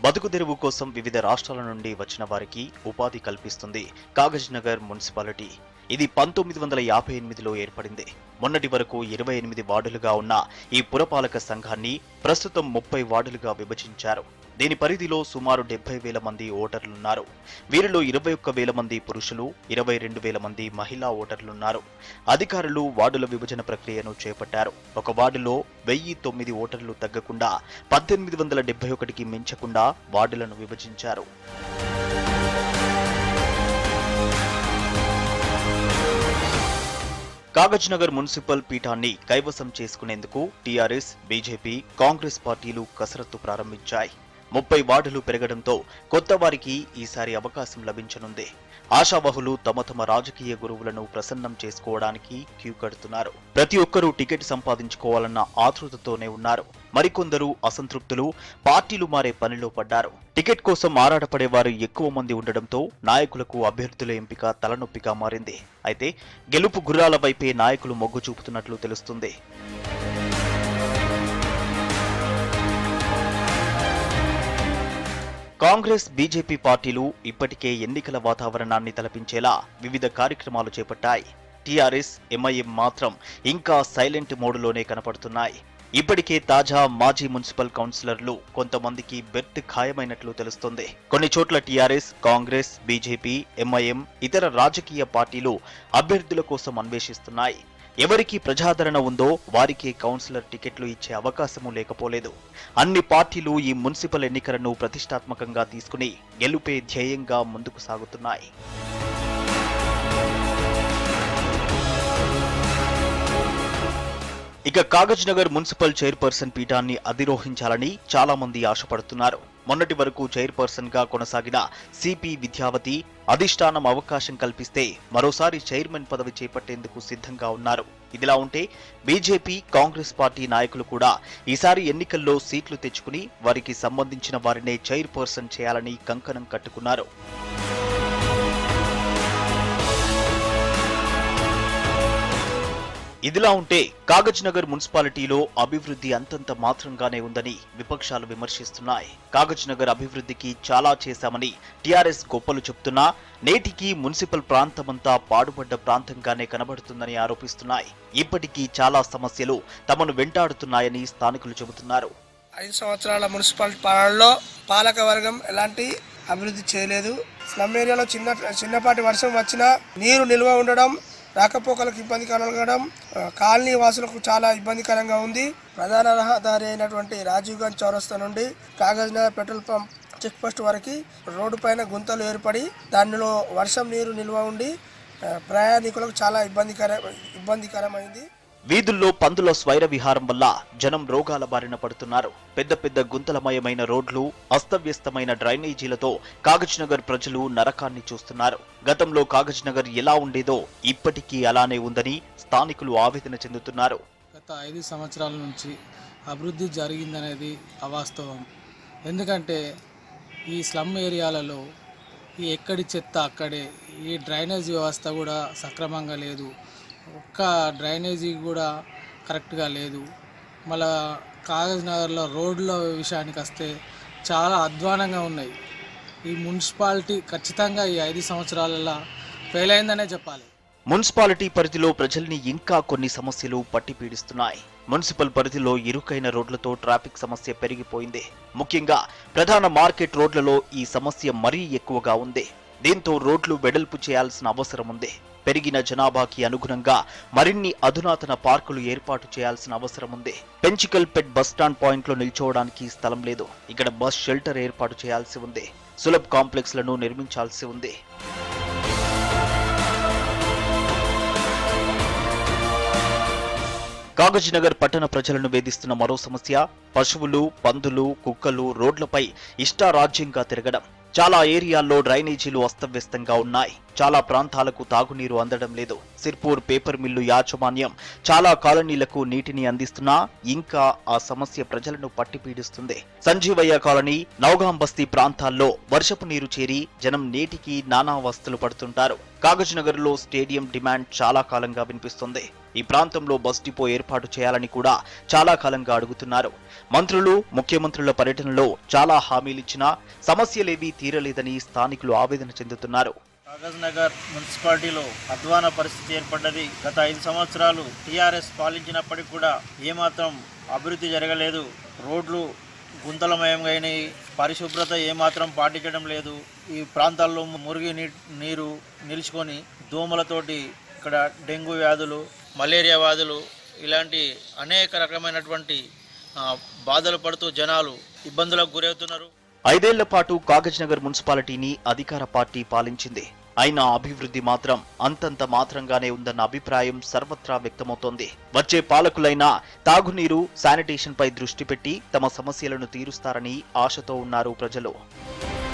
బతుకుదెరువు కోసం వివిధ రాష్ట్రాల నుండి వచ్చిన వారికి ఉపాధి కల్పిస్తుంది కాగజ్ నగర్ మున్సిపాలిటీ ఇది పంతొమ్మిది వందల యాభై ఎనిమిదిలో ఏర్పడింది మొన్నటి వరకు ఇరవై ఎనిమిది వార్డులుగా ఉన్న ఈ పురపాలక సంఘాన్ని ప్రస్తుతం ముప్పై వార్డులుగా విభజించారు దీని పరిధిలో సుమారు డెబ్బై వేల మంది ఓటర్లున్నారు వీరిలో ఇరవై ఒక్క వేల మంది పురుషులు ఇరవై రెండు వేల మంది మహిళా ఓటర్లున్నారు అధికారులు వార్డుల విభజన ప్రక్రియను చేపట్టారు ఒక వార్డులో వెయ్యి తొమ్మిది ఓటర్లు తగ్గకుండా పద్దెనిమిది వందల డెబ్బై ఒకటికి మించకుండా వార్డులను విభజించారు కాగజ్ నగర్ మున్సిపల్ పీఠాన్ని కైవసం చేసుకునేందుకు టీఆర్ఎస్ బీజేపీ కాంగ్రెస్ పార్టీలు కసరత్తు ప్రారంభించాయి ముప్పై వార్డులు పెరగడంతో కొత్త వారికి ఈసారి అవకాశం లభించనుంది ఆశావహులు తమ తమ రాజకీయ గురువులను ప్రసన్నం చేసుకోవడానికి క్యూ కడుతున్నారు ప్రతి ఒక్కరూ టికెట్ సంపాదించుకోవాలన్న ఆతృతతోనే ఉన్నారు మరికొందరు అసంతృప్తులు పార్టీలు మారే పనిలో పడ్డారు టికెట్ కోసం ఆరాటపడేవారు ఎక్కువ మంది ఉండడంతో నాయకులకు అభ్యర్థుల ఎంపిక తలనొప్పిగా మారింది అయితే గెలుపు గుర్రాల వైపే నాయకులు మొగ్గు చూపుతున్నట్లు తెలుస్తుంది కాంగ్రెస్ బీజేపీ పార్టీలు ఇప్పటికే ఎన్నికల వాతావరణాన్ని తలపించేలా వివిధ కార్యక్రమాలు చేపట్టాయి టీఆర్ఎస్ ఎంఐఎం మాత్రం ఇంకా సైలెంట్ మోడులోనే కనపడుతున్నాయి ఇప్పటికే తాజా మాజీ మున్సిపల్ కౌన్సిలర్లు కొంతమందికి బెర్త్ ఖాయమైనట్లు తెలుస్తుంది కొన్ని చోట్ల టీఆర్ఎస్ కాంగ్రెస్ బీజేపీ ఎంఐఎం ఇతర రాజకీయ పార్టీలు అభ్యర్థుల కోసం అన్వేషిస్తున్నాయి ఎవరికి ప్రజాదరణ ఉందో వారికే కౌన్సిలర్ టికెట్లు ఇచ్చే అవకాశము లేకపోలేదు అన్ని పార్టీలు ఈ మున్సిపల్ ఎన్నికలను ప్రతిష్టాత్మకంగా తీసుకుని గెలుపే ధ్యేయంగా ముందుకు సాగుతున్నాయి ఇక కాగజ్ నగర్ మున్సిపల్ చైర్పర్సన్ పీఠాన్ని అధిరోహించాలని చాలా మంది ఆశపడుతున్నారు మొన్నటి వరకు చైర్పర్సన్ గా కొనసాగిన సిపి విద్యావతి అధిష్టానం అవకాశం కల్పిస్తే మరోసారి చైర్మన్ పదవి చేపట్టేందుకు సిద్ధంగా ఉన్నారు ఇదిలా ఉంటే బీజేపీ కాంగ్రెస్ పార్టీ నాయకులు కూడా ఈసారి ఎన్నికల్లో సీట్లు తెచ్చుకుని వారికి సంబంధించిన వారినే చైర్పర్సన్ చేయాలని కంకణం కట్టుకున్నారు ఇదిలా ఉంటే కాగజ్ నగర్ మున్సిపాలిటీలో అభివృద్ధి అంతంత మాత్రంగానే ఉందని విపక్షాలు విమర్శిస్తున్నాయి కాగజ్ నగర్ అభివృద్ధికి చాలా చేశామని టీఆర్ఎస్ గొప్పలు చెప్తున్నా నేటికి మున్సిపల్ ప్రాంతమంతా పాడుపడ్డ ప్రాంతంగానే కనబడుతుందని ఆరోపిస్తున్నాయి ఇప్పటికీ చాలా సమస్యలు తమను వెంటాడుతున్నాయని స్థానికులు చెబుతున్నారు ఐదు సంవత్సరాల మున్సిపాలిటీ పాలనలో పాలక వర్గం ఎలాంటి అభివృద్ధి చేయలేదు స్లమ్ ఏరియాలో చిన్న చిన్నపాటి వర్షం వచ్చినా నీరు నిల్వ ఉండడం రాకపోకలకు ఇబ్బంది కలగడం ఆ, కాలనీ వాసులకు చాలా ఇబ్బందికరంగా ఉంది ప్రధాన రహదారి అయినటువంటి రాజీవ్ గంజ్ చౌరస్తా నుండి Kagaz Nagar petrol pump check post వరకు రోడ్డు పైన గుంతలు ఏర్పడి దానిలో వర్షం నీరు నిల్వ ఉండి ఆ, ప్రయాణికులకు చాలా ఇబ్బందికర ఇబ్బందికరమైంది వీధుల్లో పందుల స్వైర విహారం వల్ల జనం రోగాల బారిన పడుతున్నారు పెద్ద పెద్ద గుంతలమయమైన రోడ్లు అస్తవ్యస్తమైన డ్రైనేజీలతో కాగజ్ నగర్ ప్రజలు నరకాన్ని చూస్తున్నారు గతంలో కాగజ్ నగర్ ఎలా ఉండేదో ఇప్పటికీ అలానే ఉందని స్థానికులు ఆవేదన చెందుతున్నారు గత ఐదు సంవత్సరాల నుంచి అభివృద్ధి జరిగిందనేది అవాస్తవం ఎందుకంటే ఈ స్లమ్ ఏరియాలలో ఈ ఎక్కడి చెత్త అక్కడే ఈ డ్రైనేజ్ వ్యవస్థ కూడా సక్రమంగా లేదు ఒక్క డ్రైనేజీ కూడా కరెక్ట్గా లేదు మళ్ళా కాగజ్ నగర్లో రోడ్ల విషయానికి వస్తే చాలా అధ్వానంగా ఉన్నాయి ఈ మున్సిపాలిటీ ఖచ్చితంగా ఈ ఐదు సంవత్సరాలలో ఫెయిల్ అయిందనే చెప్పాలి మున్సిపాలిటీ పరిధిలో ప్రజల్ని ఇంకా కొన్ని సమస్యలు పట్టి పీడిస్తున్నాయి మున్సిపల్ పరిధిలో ఇరుకైన రోడ్లతో ట్రాఫిక్ సమస్య పెరిగిపోయింది ముఖ్యంగా ప్రధాన మార్కెట్ రోడ్లలో ఈ సమస్య మరీ ఎక్కువగా ఉంది దీంతో రోడ్లు వెడల్పు చేయాల్సిన అవసరం ఉంది పెరిగిన జనాభాకి అనుగుణంగా మరిన్ని అధునాతన పార్కులు ఏర్పాటు చేయాల్సిన అవసరం ఉంది Penchikal Pet bus stand point లో నిల్చోవడానికి స్థలం లేదు ఇక్కడ బస్ షెల్టర్ ఏర్పాటు చేయాల్సి ఉంది సులభ్ కాంప్లెక్స్ లను నిర్మించాల్సి ఉంది కాగజ్ నగర్ పట్టణ ప్రజలను వేధిస్తున్న మరో సమస్య పశువులు పందులు కుక్కలు రోడ్లపై ఇష్టారాజ్యంగా తిరగడం చాలా ఏరియాల్లో డ్రైనేజీలు అస్తవ్యస్తంగా ఉన్నాయి చాలా ప్రాంతాలకు తాగునీరు అందడం లేదు సిర్పూర్ పేపర్ మిల్లు యాజమాన్యం చాలా కాలనీలకు నీటిని అందిస్తున్నా ఇంకా ఆ సమస్య ప్రజలను పట్టి పీడిస్తుంది సంజీవయ్య కాలనీ నౌగాం బస్తీ ప్రాంతాల్లో వర్షపు నీరు చేరి జనం నేటికి నానా వస్తులు పడుతుంటారు కాగజ్ నగర్ లో స్టేడియం డిమాండ్ చాలా కాలంగా వినిపిస్తుంది ఈ ప్రాంతంలో బస్ డిపో ఏర్పాటు చేయాలని కూడా చాలా కాలంగా అడుగుతున్నారు మంత్రులు ముఖ్యమంత్రుల పర్యటనలో చాలా హామీలిచ్చినా సమస్యలేవీ తీరలేదని స్థానికులు ఆవేదన చెందుతున్నారు కాగజ్ నగర్ మున్సిపాలిటీలో అధ్వాన పరిస్థితి ఏర్పడ్డది గత ఐదు సంవత్సరాలు టీఆర్ఎస్ పాలించినప్పటికి కూడా ఏమాత్రం అభివృద్ధి జరగలేదు రోడ్లు గుంతలమయంగా అయినాయి పరిశుభ్రత ఏమాత్రం పాటించడం లేదు ఈ ప్రాంతాల్లో మురిగి నీ నీరు నిలుచుకొని దోమలతోటి ఇక్కడ డెంగ్యూ వ్యాధులు మలేరియా వ్యాధులు ఇలాంటి అనేక రకమైనటువంటి ఆ, బాధలు పడుతూ జనాలు ఇబ్బందులకు గురవుతున్నారు ఐదేళ్ల పాటు కాగజ్ నగర్ మున్సిపాలిటీని అధికార పార్టీ పాలించింది అయినా అభివృద్ధి మాత్రం అంతంత మాత్రంగానే ఉందన్న అభిప్రాయం సర్వత్రా వ్యక్తమవుతోంది వచ్చే పాలకులైనా తాగునీరు శానిటేషన్ పై దృష్టి పెట్టి తమ సమస్యలను తీరుస్తారని ఆశతో ఉన్నారు ప్రజలు